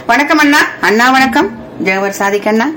வணக்கம் அண்ணா அண்ணா வணக்கம் ஜெகவர் சாதிக் அண்ணா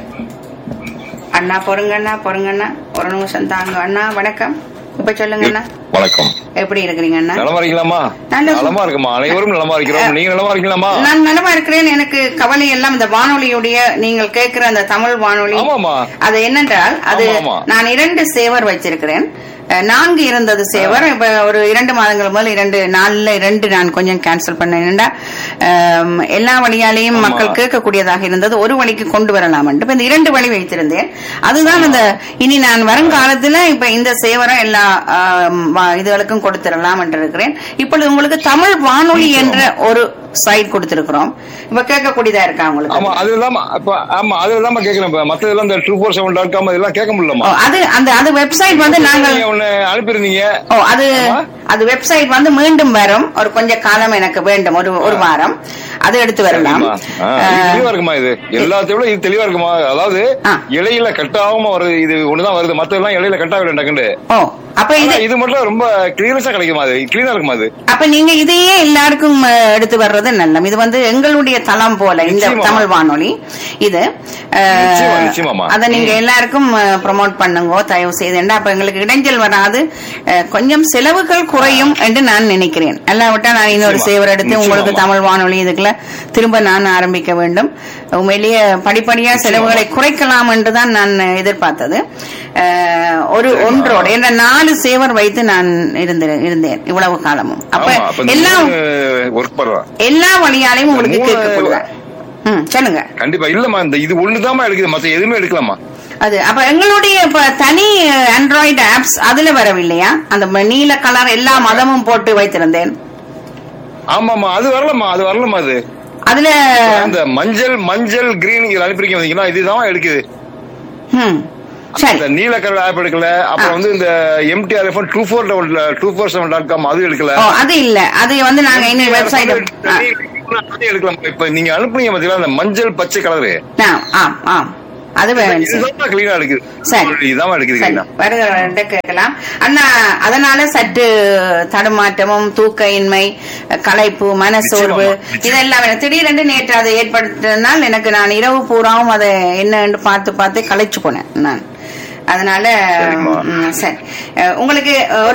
அண்ணா பொறுங்க அண்ணா பொறுங்க அண்ணா ஒரு நிமிஷம் தாங்க அண்ணா வணக்கம் இப்ப சொல்லுங்க அண்ணா வணக்கம் எப்படி இருக்கிறீங்க அண்ணா நலமா இருக்கீங்களாமா நல்ல- நலமா இருக்குமா அனைவரும் நலமா இருக்கிறோம் நீங்க நலமா இருக்கீங்களாமா நான் நலமா இருக்கிறேன் எனக்கு கவலை எல்லாம் இந்த வானொலியுடைய நீங்கள் கேட்கிற அந்த தமிழ் வானொலி ஆமாமா அது என்னென்றால் அது ஆமா, ஆமா. நான் இரண்டு சேவர் வச்சிருக்கிறேன் அஹ், நான்கு இருந்தது சேவர் இப்ப ஒரு இரண்டு மாதங்கள் முதல் இரண்டு நாள்ல இரண்டு நான் கொஞ்சம் கேன்சல் பண்ணேன் ஏனென்றா, அஹ், எல்லா வழியாலையும் ஆமா. மக்கள் கேட்கக்கூடியதாக இருந்தது ஒரு வழிக்கு கொண்டு வரலாம் இப்ப இந்த இரண்டு வழி வைத்திருந்தேன் அதுதான் இந்த இனி நான் வருங்காலத்துல இப்ப இந்த சேவரை எல்லா அஹ், வா- இதுகளுக்கும் கொடுத்திடலாம் என்று இருக்கிறேன் இப்பொழுது உங்களுக்கு தமிழ் வானொலி என்ற ஒரு சைட் கொடுத்திருக்கிறோம் இப்ப கேட்கக்கூடியதா இருக்கா உங்களுக்கு ஆமா அது இல்லாம இப்ப ஆமா அது இல்லாம கேட்கணும் இப்ப மத்ததெல்லாம் இந்த true four seven dot com இதெல்லாம் கேட்க ஓ, முடியலமா அது அந்த அது வெப்சைட் வந்து நாங்கள் நீங்க ஒண்ணு அனுப்பியிருந்தீங்க ஓ அது ஆமா. அது வெப்சைட் வந்து மீண்டும் வரும் ஒரு கொஞ்ச காலம் எனக்கு வேண்டும் ஒரு ஒரு வாரம் அது எடுத்து வரலாம் சரிம்மா. ஆ, இது அஹ், தெளிவா இருக்குமா இது எல்லாத்தையும் விட இது தெளிவா இருக்குமா அதாவது ஆ. இலையில கட்டாகாம வருது இது ஒண்ணுதான் வருது மத்ததெல்லாம் இலையில கட்டாக டக்குண்டு ஓ அப்ப இது ஆனா இது மட்டும் ரொம்ப கிளியரன்ஸா கிடைக்குமா அது கிளீனா இருக்குமா அது அப்ப நீங்க இதையே எல்லாருக்கும் அஹ், எடுத்து வர்றது நல்லம் இது வந்து எங்களுடைய தளம் போல இந்த நிச்சயமா. தமிழ் வானொலி இது அஹ், நிச்சயமா, நிச்சயமாம்மா. அதை நீங்க எல்லாருக்கும் ப்ரொமோட் பண்ணுங்க தயவு செய்து ஏண்டா அப்ப எங்களுக்கு இடைஞ்சல் வராது அஹ், கொஞ்சம் செலவுகள் குறையும் என்று நான் நினைக்கிறேன் அல்லாவிட்டா நான் இன்னொரு நிச்சயமா. சேவர் எடுத்து உங்களுக்கு நிச்சயமாம்மா. தமிழ் வானொலி இதுக்குள்ள திரும்ப நான் ஆரம்பிக்க வேண்டும் உண்மையிலேயே படிப்படியா செலவுகளை குறைக்கலாம் என்றுதான் நான் எதிர்பார்த்தது அஹ், ஒரு சரிம்மா. ஒன்றோடு என்ற நாலு சேவர் வைத்து நான் இருந்தேன் இருந்தேன் இவ்வளவு காலமும் அப்ப ஆமா அப்ப எல்லாம் ஒர்க் பண்றோம் எல்லா வழியாலையும் உங்களுக்கு மூணு- கேட்கப்படுவேன் ம் சொல்லுங்க கண்டிப்பா இல்லம்மா இந்த இது ஒண்ணுதாம்மா எடுக்குது மத்த எதுவுமே எடுக்கலாமா அது அப்ப எங்களுடைய இப்ப தனி ஆண்ட்ராய்டு ஆப்ஸ் அதுல வரவில்லையா அந்த ம- நீல கலர் எல்லா மதமும் போட்டு வைத்திருந்தேன் ஆமாமா அது வரலம்மா அது வரலம்மா அது அதுல அந்த மஞ்சள் மஞ்சள் கிரீன் இது அனுப்பிருக்கீங்க பாத்தீங்களா இதுதான் எடுக்குது ம் சரி இந்த நீல கலர் ஆப் எடுக்கல அப்புறம் ஆ. வந்து இந்த MTR F two four two four seven dot com அது எடுக்கல ஓ அது இல்ல அது வந்து நாங்க இன்னும் வெப்சைட் அது எடுக்கலாம் இப்ப நீங்க அனுப்புனீங்க பாத்தீங்களா அந்த மஞ்சள் பச்சை கலரு ஆம் ஆம் அது வேணும் சார் இதுதான் கிளீனா எடுக்குது சரி. இதுதான் எடுக்குது சரி கிளீனா வருகிறவர்கிட்ட கேட்கலாம் அண்ணா அதனால சற்று தடுமாற்றமும் தூக்க இன்மை களைப்பு மனசோர்வு நிச்சயமா, நிச்சயமா. இதெல்லாம் எனக்கு திடீரென்று நேற்று அதை ஏற்பட்டதுனால் எனக்கு நான் இரவு பூராவும் அதை என்னன்னு பார்த்து பார்த்து களைச்சு போனேன் நான் அதனால சரிம்மா. ம், சரி அஹ், உங்களுக்கு அஹ்,